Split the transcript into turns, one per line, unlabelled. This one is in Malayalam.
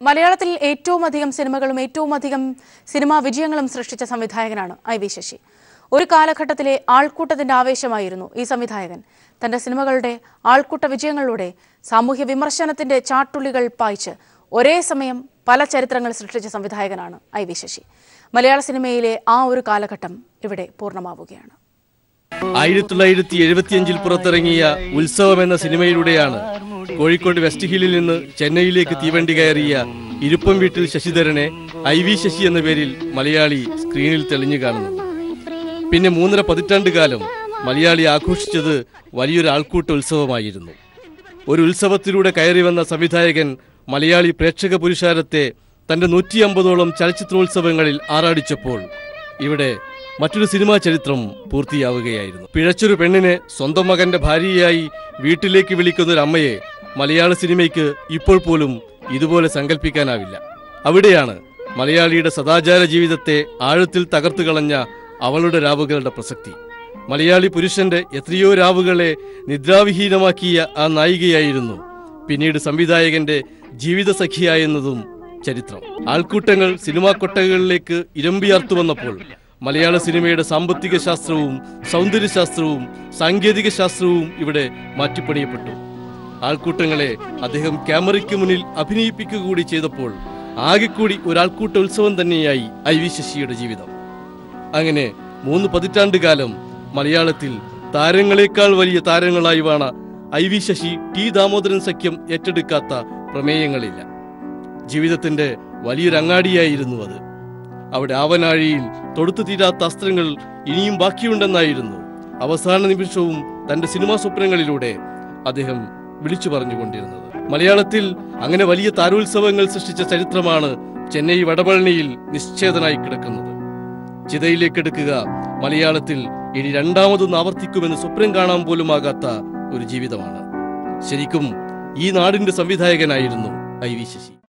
മലയാളത്തിൽ ഏറ്റവും അധികം സിനിമകളും ഏറ്റവും അധികം സിനിമാ വിജയങ്ങളും സൃഷ്ടിച്ച സംവിധായകനാണ് ഐ വി ശശി ഒരു കാലഘട്ടത്തിലെ ആൾക്കൂട്ടത്തിന്റെ ആവേശമായിരുന്നു ഈ സംവിധായകൻ തന്റെ സിനിമകളുടെ ആൾക്കൂട്ട വിജയങ്ങളിലൂടെ സാമൂഹ്യ വിമർശനത്തിന്റെ ചാട്ടുള്ളികൾ പായിച്ച് ഒരേ സമയം പല ചരിത്രങ്ങൾ സൃഷ്ടിച്ച സംവിധായകനാണ് ഐ വി ശശി മലയാള സിനിമയിലെ ആ ഒരു കാലഘട്ടം ഇവിടെ പൂർണ്ണമാവുകയാണ്
ആയിരത്തി തൊള്ളായിരത്തി എഴുപത്തിയഞ്ചിൽ പുറത്തിറങ്ങിയ ഉത്സവം എന്ന സിനിമയിലൂടെയാണ് കോഴിക്കോട് വെസ്റ്റ് ഹില്ലിൽ നിന്ന് ചെന്നൈയിലേക്ക് തീവണ്ടി കയറിയ ഇരുപ്പം വീട്ടിൽ ശശിധരനെ ഐ വി ശശി എന്ന പേരിൽ മലയാളി സ്ക്രീനിൽ തെളിഞ്ഞു കാണുന്നത് പിന്നെ മൂന്നര പതിറ്റാണ്ട് കാലം മലയാളി ആഘോഷിച്ചത് വലിയൊരു ആൾക്കൂട്ട ഉത്സവമായിരുന്നു ഒരു ഉത്സവത്തിലൂടെ കയറി വന്ന സംവിധായകൻ മലയാളി പ്രേക്ഷക പുരുഷാരത്തെ തന്റെ നൂറ്റി അമ്പതോളം ചലച്ചിത്രോത്സവങ്ങളിൽ ആറാടിച്ചപ്പോൾ ഇവിടെ മറ്റൊരു സിനിമാ ചരിത്രം പൂർത്തിയാവുകയായിരുന്നു പിഴച്ചൊരു പെണ്ണിനെ സ്വന്തം മകന്റെ ഭാര്യയായി വീട്ടിലേക്ക് വിളിക്കുന്ന ഒരു അമ്മയെ മലയാള സിനിമയ്ക്ക് ഇപ്പോൾ പോലും ഇതുപോലെ സങ്കല്പിക്കാനാവില്ല അവിടെയാണ് മലയാളിയുടെ സദാചാര ജീവിതത്തെ ആഴത്തിൽ തകർത്തു കളഞ്ഞ അവളുടെ രാവുകളുടെ പ്രസക്തി മലയാളി പുരുഷന്റെ എത്രയോ രാവുകളെ നിദ്രാവിഹീനമാക്കിയ ആ നായികയായിരുന്നു പിന്നീട് സംവിധായകന്റെ ജീവിത സഖിയായെന്നതും ചരിത്രം ആൾക്കൂട്ടങ്ങൾ സിനിമാ കൊട്ടകളിലേക്ക് ഇരമ്പിയാർത്തു വന്നപ്പോൾ മലയാള സിനിമയുടെ സാമ്പത്തിക ശാസ്ത്രവും സൗന്ദര്യശാസ്ത്രവും സാങ്കേതിക ശാസ്ത്രവും ഇവിടെ മാറ്റിപ്പണിയപ്പെട്ടു ആൾക്കൂട്ടങ്ങളെ അദ്ദേഹം ക്യാമറയ്ക്ക് മുന്നിൽ അഭിനയിപ്പിക്കുക കൂടി ചെയ്തപ്പോൾ ആകെക്കൂടി ഒരാൾക്കൂട്ട ഉത്സവം തന്നെയായി ഐ വി ശശിയുടെ ജീവിതം അങ്ങനെ മൂന്ന് പതിറ്റാണ്ട് കാലം മലയാളത്തിൽ താരങ്ങളെക്കാൾ വലിയ താരങ്ങളായി വാണ I V Sasi T Damodaran സഖ്യം ഏറ്റെടുക്കാത്ത പ്രമേയങ്ങളില്ല ജീവിതത്തിന്റെ വലിയൊരു അങ്ങാടിയായിരുന്നു അത് അവിടെ ആവനാഴിയിൽ തൊടുത്തു തീരാത്ത അസ്ത്രങ്ങൾ ഇനിയും ബാക്കിയുണ്ടെന്നായിരുന്നു അവസാന നിമിഷവും തന്റെ സിനിമാ സ്വപ്നങ്ങളിലൂടെ അദ്ദേഹം വിളിച്ചു പറഞ്ഞുകൊണ്ടിരുന്നത് മലയാളത്തിൽ അങ്ങനെ വലിയ താരോത്സവങ്ങൾ സൃഷ്ടിച്ച ചരിത്രമാണ് ചെന്നൈ വടപഴനിയിൽ നിശ്ചേതനായി കിടക്കുന്നത് ചിതയിലേക്കെടുക്കുക മലയാളത്തിൽ ഇനി രണ്ടാമതൊന്ന് ആവർത്തിക്കുമെന്ന് സ്വപ്നം കാണാൻ പോലുമാകാത്ത ഒരു ജീവിതമാണ് ശരിക്കും ഈ നാടിന്റെ സംവിധായകനായിരുന്നു ഐ വി ശശി